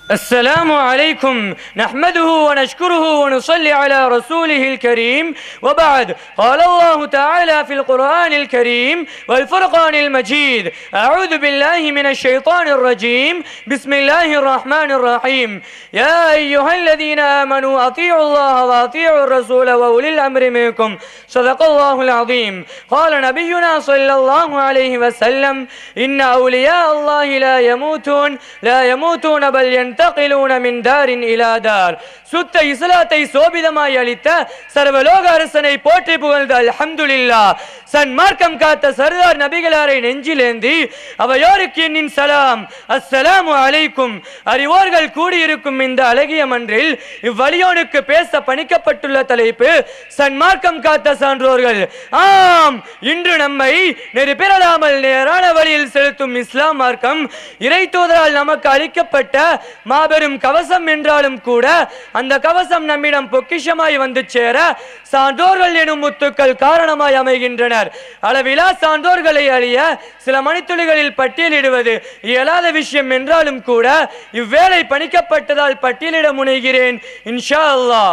السلام عليكم نحمده ونشكره ونصلي على رسوله الكريم وبعد قال الله تعالى في القرآن الكريم والفرقان المجيد أعوذ بالله من الشيطان الرجيم بسم الله الرحمن الرحيم يا أيها الذين آمنوا أطيعوا الله وأطيعوا الرسول وأولي الأمر منكم صدق الله العظيم قال نبينا صلى الله عليه وسلم إن أولياء الله لا يموتون لا يموتون بل ينتقلون من دار إلى دار சுத்த இஸ்லாத்தை சோபிதமாய் அளித்த சர்வலோக அரசனை போற்றி புகழ்ந்த அல்ஹம்துலில்லா சன்மார்க்கம் காத்த சர்தார் நபிகளாரை நெஞ்சிலேந்தி அவையோருக்கு என்னின் சலாம் அஸ்ஸலாமு அலைக்கும் அறிவோர்கள் கூடியிருக்கும் இந்த அழகிய மன்றில் இவ்வழியோனுக்கு பேச பணிக்கப்பட்டுள்ள தலைப்பு சன்மார்க்கம் காத்த சான்றோர்கள் ஆம் இன்று நம்மை நெருப்பிரலாமல் நேரான வழியில் செலுத்தும் இஸ்லாம் மார்க்கம் இறை தூதரால் நமக்கு அளிக்கப்பட்ட மாபெரும் கவசம் என்றாலும் கூட அந்த கவசம் நம்மிடம் பொக்கிஷமாய் வந்து சேர சான்றோர்கள் எனும் முத்துக்கள் காரணமாய் அமைகின்றனர் அளவிலா சான்றோர்களை அறிய சில மணித்துளிகளில் பட்டியலிடுவது இயலாத விஷயம் என்றாலும் கூட இவ்வேளை பணிக்கப்பட்டதால் பட்டியலிட முனைகிறேன் இன்ஷா அல்லாஹ்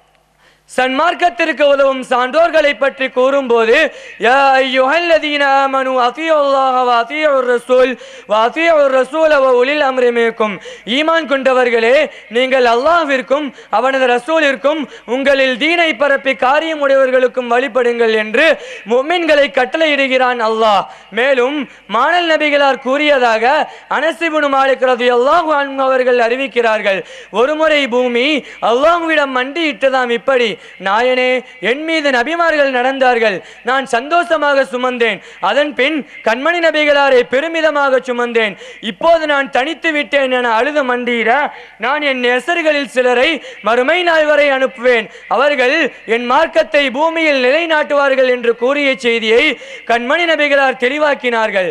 சன்மார்க்கத்திற்கு உதவும் சான்றோர்களை பற்றி கூறும்போது யா அய்யுஹல்லதீன ஆமனு அத்தியுல்லாஹ வ அத்தியுர் ரசூல் வ அத்தியுர் ரசூல வ உலில் அம்ரி மின்கும் ஈமான் கொண்டவர்களே நீங்கள் அல்லாஹ்விற்கும் அவனது ரசூலிற்கும் உங்களில் தீனை பரப்பி காரியம் உடையவர்களுக்கும் வழிபடுங்கள் என்று முஃமின்களை கட்டளையிடுகிறான் அல்லாஹ் மேலும் மானல் நபிகளார் கூறியதாக அனசிபுனு மாலிக் ரலியல்லாஹு அன்ஹு அவர்கள் அறிவிக்கிறார்கள் ஒருமுறை பூமி அல்லாஹ்விடம் மண்டியிட்டதாம் இப்படி நாயனே என் மீது நபிமார்கள் நடந்தார்கள் நான் சந்தோஷமாக சுமந்தேன் அதன் பின் கண்மணி நபிகளாரை பெருமிதமாக சுமந்தேன் இப்போது நான் தனித்து விட்டேன் என அழுது மண்டியிட நான் என் நெசர்களில் சிலரை மறுமை நாள் வரை அனுப்புவேன் அவர்கள் என் மார்க்கத்தை பூமியில் நிலைநாட்டுவார்கள் என்று கூறிய செய்தியை கண்மணி நபிகளார் தெளிவாக்கினார்கள்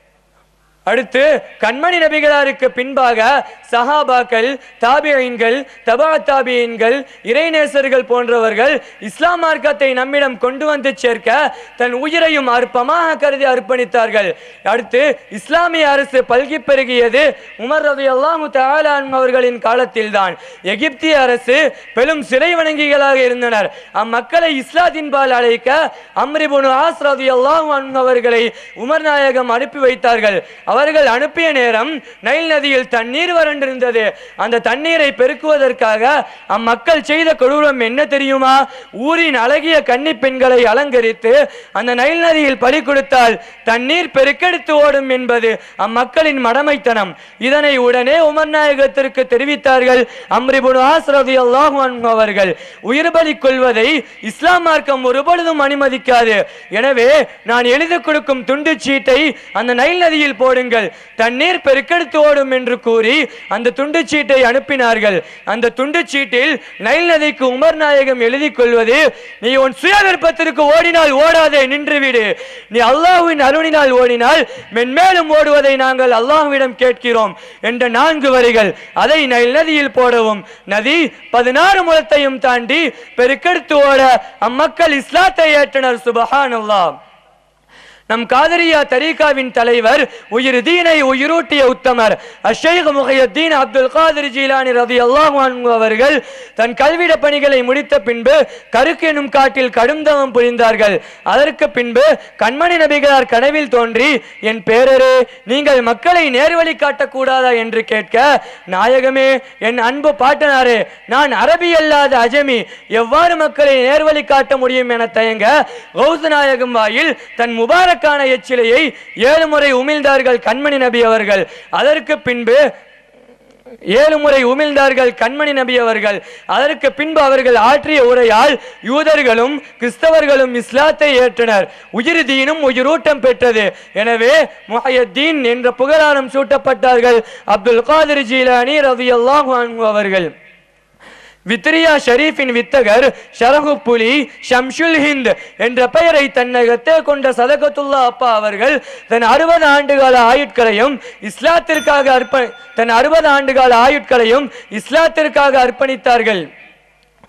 அடுத்து கண்மணி நபிகளாருக்கு பின்பாக சஹாபாக்கள் தாபியன்கள் தபா தாபியன்கள் இறைநேசர்கள் போன்றவர்கள் இஸ்லாம் மார்க்கத்தை நம்மிடம் கொண்டு வந்து சேர்க்க தன் உயிரையும் அற்பமாக கருதி அர்ப்பணித்தார்கள் அடுத்து இஸ்லாமிய அரசு பல்கி பெருகியது உமர் ரவி அல்லாஹு அவர்களின் காலத்தில்தான் எகிப்திய அரசு பெரும் சிறை வணங்கிகளாக இருந்தனர் அம்மக்களை இஸ்லாத்தின்பால் அழைக்க அம்ரிபுனு ஆஸ் ரவி அல்லாஹு அவர்களை உமர் நாயகம் அனுப்பி வைத்தார்கள் அவர்கள் அனுப்பிய நேரம் நைல் நதியில் தண்ணீர் வறண்டிருந்தது அந்த தண்ணீரை பெருக்குவதற்காக அம்மக்கள் செய்த கொடூரம் என்ன தெரியுமா ஊரின் அழகிய கன்னி பெண்களை அலங்கரித்து அந்த நைல் நதியில் பலி கொடுத்தால் தண்ணீர் பெருக்கெடுத்து ஓடும் என்பது அம்மக்களின் மடமைத்தனம் இதனை உடனே உமர் நாயகத்திற்கு தெரிவித்தார்கள் அம்ரிபுன் ஆஸ்ரதி அல்லாஹு அவர்கள் உயிர் பலி கொள்வதை இஸ்லாம் மார்க்கம் ஒருபொழுதும் அனுமதிக்காது எனவே நான் எழுதி கொடுக்கும் துண்டு சீட்டை அந்த நைல் நதியில் போடுங்கள் தண்ணீர் பெருக்கெடுத்து ஓடும் என்று கூறி அந்த துண்டு சீட்டை அனுப்பினார்கள் அந்த துண்டு சீட்டில் நைல் நதிக்கு உமர் நாயகம் எழுதி கொள்வது நீ உன் சுய விருப்பத்திற்கு ஓடினால் ஓடாதே நின்றுவிடு நீ அல்லாஹ்வின் அருணினால் ஓடினால் மென்மேலும் ஓடுவதை நாங்கள் அல்லாஹ்விடம் கேட்கிறோம் என்ற நான்கு வரிகள் அதை நைல் நதியில் போடவும் நதி பதினாறு முழத்தையும் தாண்டி பெருக்கெடுத்து ஓட அம்மக்கள் இஸ்லாத்தை ஏற்றனர் சுபஹான் அல்லாஹ் நம் காதரியா தரீகாவின் தலைவர் உயிர் தீனை உயிரூட்டிய உத்தமர் அஷேக் முகையத்தீன் அப்துல் காதிர் ஜீலானி ரவி அல்லாஹ் அவர்கள் தன் கல்விட பணிகளை முடித்த பின்பு கருக்கு எனும் காட்டில் கடும் தவம் புரிந்தார்கள் அதற்கு பின்பு கண்மணி நபிகளார் கனவில் தோன்றி என் பேரரே நீங்கள் மக்களை நேர்வழி காட்டக்கூடாதா என்று கேட்க நாயகமே என் அன்பு பாட்டனாரே நான் அரபி அல்லாத அஜமி எவ்வாறு மக்களை நேர்வழி காட்ட முடியும் என தயங்க கௌச நாயகம் வாயில் தன் முபாரக் முபாரக்கான எச்சிலையை ஏழு முறை உமிழ்ந்தார்கள் கண்மணி நபி அவர்கள் அதற்கு பின்பு ஏழு முறை உமிழ்ந்தார்கள் கண்மணி நபி அவர்கள் அதற்கு பின்பு அவர்கள் ஆற்றிய உரையால் யூதர்களும் கிறிஸ்தவர்களும் இஸ்லாத்தை ஏற்றனர் உயிர் தீனும் உயிரூட்டம் பெற்றது எனவே முஹையத்தீன் என்ற புகழாரம் சூட்டப்பட்டார்கள் அப்துல் காதிர் ஜீலானி ரவி அல்லாஹ் அவர்கள் வித்ரியா ஷரீஃபின் வித்தகர் ஷரஹு புலி ஷம்ஷுல் ஹிந்த் என்ற பெயரை தன்னகத்தே கொண்ட சதகத்துல்லா அப்பா அவர்கள் தன் அறுபது ஆண்டுகால ஆயுட்களையும் இஸ்லாத்திற்காக அர்ப்ப தன் அறுபது ஆண்டுகால ஆயுட்களையும் இஸ்லாத்திற்காக அர்ப்பணித்தார்கள்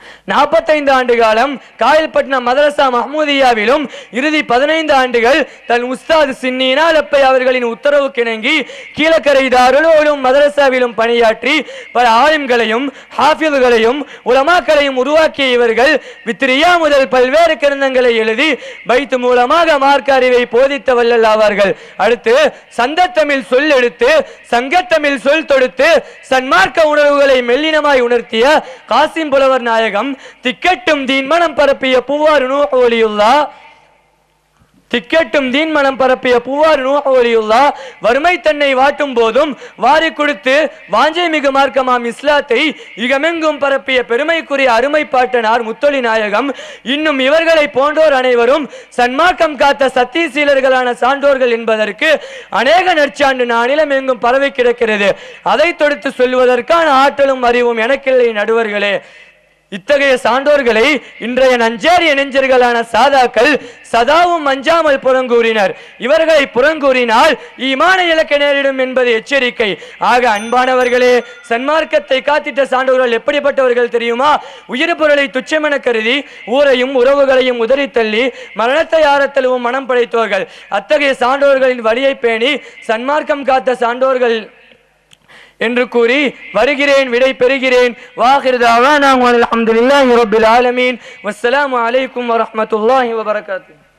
நாற்பத்தைந்து ஆண்டு காலம் காயல்பட்டினம் மதரசா மஹமூதியாவிலும் இறுதி பதினைந்து ஆண்டுகள் தன் உஸ்தாது சின்னினால் அப்பை அவர்களின் உத்தரவுக்கிணங்கி கீழக்கரை தாருலோடும் மதரசாவிலும் பணியாற்றி பல ஆலிம்களையும் ஹாஃபிதுகளையும் உலமாக்களையும் உருவாக்கிய இவர்கள் வித்ரியா முதல் பல்வேறு கிரந்தங்களை எழுதி பைத்து மூலமாக மார்க்க அறிவை போதித்த வல்லல் ஆவார்கள் அடுத்து சந்தத்தமிழ் சொல் எடுத்து சங்கத்தமிழ் சொல் தொடுத்து சன்மார்க்க உணர்வுகளை மெல்லினமாய் உணர்த்திய காசிம் புலவர் நாயகம் திக்கெட்டும் தீன்மனம் பரப்பிய பூவார் நூஹ் ஒலியுல்லா திக்கெட்டும் தீன் மனம் பரப்பிய பூவார் நூஹ் ஒலியுல்லா வறுமை தன்னை வாட்டும் போதும் வாரி கொடுத்து வாஞ்சை மிகு மார்க்கமாம் இஸ்லாத்தை இகமெங்கும் பரப்பிய பெருமைக்குரிய அருமை பாட்டனார் முத்தொலி நாயகம் இன்னும் இவர்களை போன்றோர் அனைவரும் சன்மார்க்கம் காத்த சத்தியசீலர்களான சான்றோர்கள் என்பதற்கு அநேக நற்சான்று நானிலம் எங்கும் பரவி கிடக்கிறது அதை தொடுத்து சொல்வதற்கான ஆற்றலும் அறிவும் எனக்கில்லை நடுவர்களே இத்தகைய சான்றோர்களை இன்றைய நஞ்சேறிய நெஞ்சர்களான சாதாக்கள் சதாவும் அஞ்சாமல் புறங்கூறினர் இவர்களை புறங்கூறினால் ஈமான இலக்க நேரிடும் என்பது எச்சரிக்கை ஆக அன்பானவர்களே சன்மார்க்கத்தை காத்திட்ட சான்றோர்கள் எப்படிப்பட்டவர்கள் தெரியுமா உயிர் பொருளை துச்சமென கருதி ஊரையும் உறவுகளையும் உதறி தள்ளி மரணத்தை ஆரத்தழுவும் மனம் படைத்தவர்கள் அத்தகைய சான்றோர்களின் வழியை பேணி சன்மார்க்கம் காத்த சான்றோர்கள் என்று கூறி வருகிறேன் விடை பெறுகிறேன் வாகிருதாவா நான் அல்ஹம்துலில்லாஹி ரப்பில் ஆலமீன் வஸ்ஸலாமு அலைக்கும் வரஹ்மத்துல்லாஹி வபரகாத்துஹு